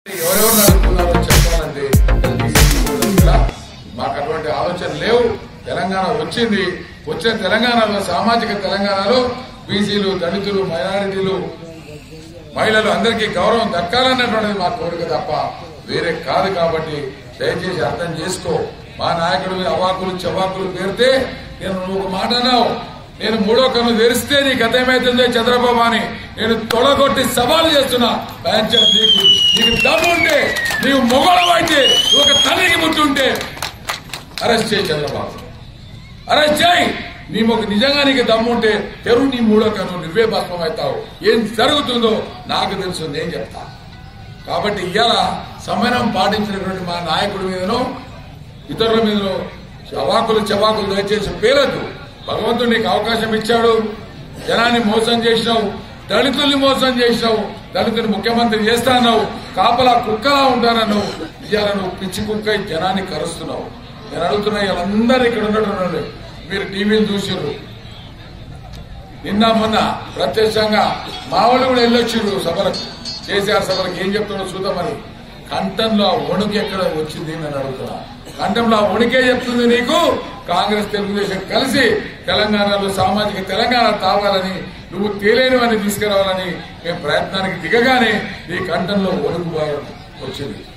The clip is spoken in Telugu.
ఎవరెవరు నడుపుతున్నారో చెప్పాలంటే బీజేపీ కూడా ఇక్కడ మాకు అటువంటి ఆలోచన లేవు తెలంగాణ వచ్చింది వచ్చిన తెలంగాణలో సామాజిక తెలంగాణలో బీసీలు దళితులు మైనారిటీలు మహిళలు అందరికీ గౌరవం దక్కాలన్నటువంటిది మా కోరిక తప్ప వేరే కాదు కాబట్టి దయచేసి అర్థం చేసుకో మా నాయకుడు మీద అవాకులు చవాకులు పేరితే నేను నువ్వు ఒక మాట అన్నావు నేను మూడో కన్ను తెరిస్తే నీ గత ఏమైతుందో చంద్రబాబు అని నేను తొడగొట్టి సవాల్ చేస్తున్నా పంచాయత్ నీకు నీకు దమ్ము ఉంటే నీవు మొగలం అయితే నువ్వు ఒక తల్లికి ముట్టి ఉంటే అరెస్ట్ చేయి చంద్రబాబు అరెస్ట్ చేయి నీ ఒక నిజంగా నీకు దమ్ముంటే తెరువు నీ మూడో కన్ను నువ్వే భస్మం అవుతావు ఏం జరుగుతుందో నాకు తెలుసు నేను చెప్తా కాబట్టి ఇవాళ సమయం పాటించినటువంటి మా నాయకుడి మీదనో ఇతరుల మీదనో చవాకులు చవాకులు దయచేసి పేరద్దు భగవంతుడు నీకు అవకాశం ఇచ్చాడు జనాన్ని మోసం చేసినావు దళితుల్ని మోసం చేసినావు దళితుని ముఖ్యమంత్రి చేస్తాన్నావు కాపలా కుక్కలా ఉంటానన్నావు ఇవాళ నువ్వు పిచ్చి కుక్క ఈ జనాన్ని కరుస్తున్నావు నేను అడుగుతున్నా వీళ్ళందరూ ఇక్కడ ఉన్నటువంటి మీరు టీవీలు చూసారు నిన్న మొన్న ప్రత్యక్షంగా మా వాళ్ళు కూడా వెళ్ళొచ్చిండ్రు సభలకు కేసీఆర్ సభలకు ఏం చెప్తున్నారో చూద్దామని కంఠంలో ఆ వణుకు ఎక్కడ వచ్చింది నేను అడుగుతున్నా కంఠంలో ఆ వణుకే చెప్తుంది నీకు కాంగ్రెస్ తెలుగుదేశం కలిసి తెలంగాణలో సామాజిక తెలంగాణ తావాలని నువ్వు తేలేనివని తీసుకురావాలని మేము ప్రయత్నానికి దిగగానే నీ కంఠంలో వణుకు వచ్చింది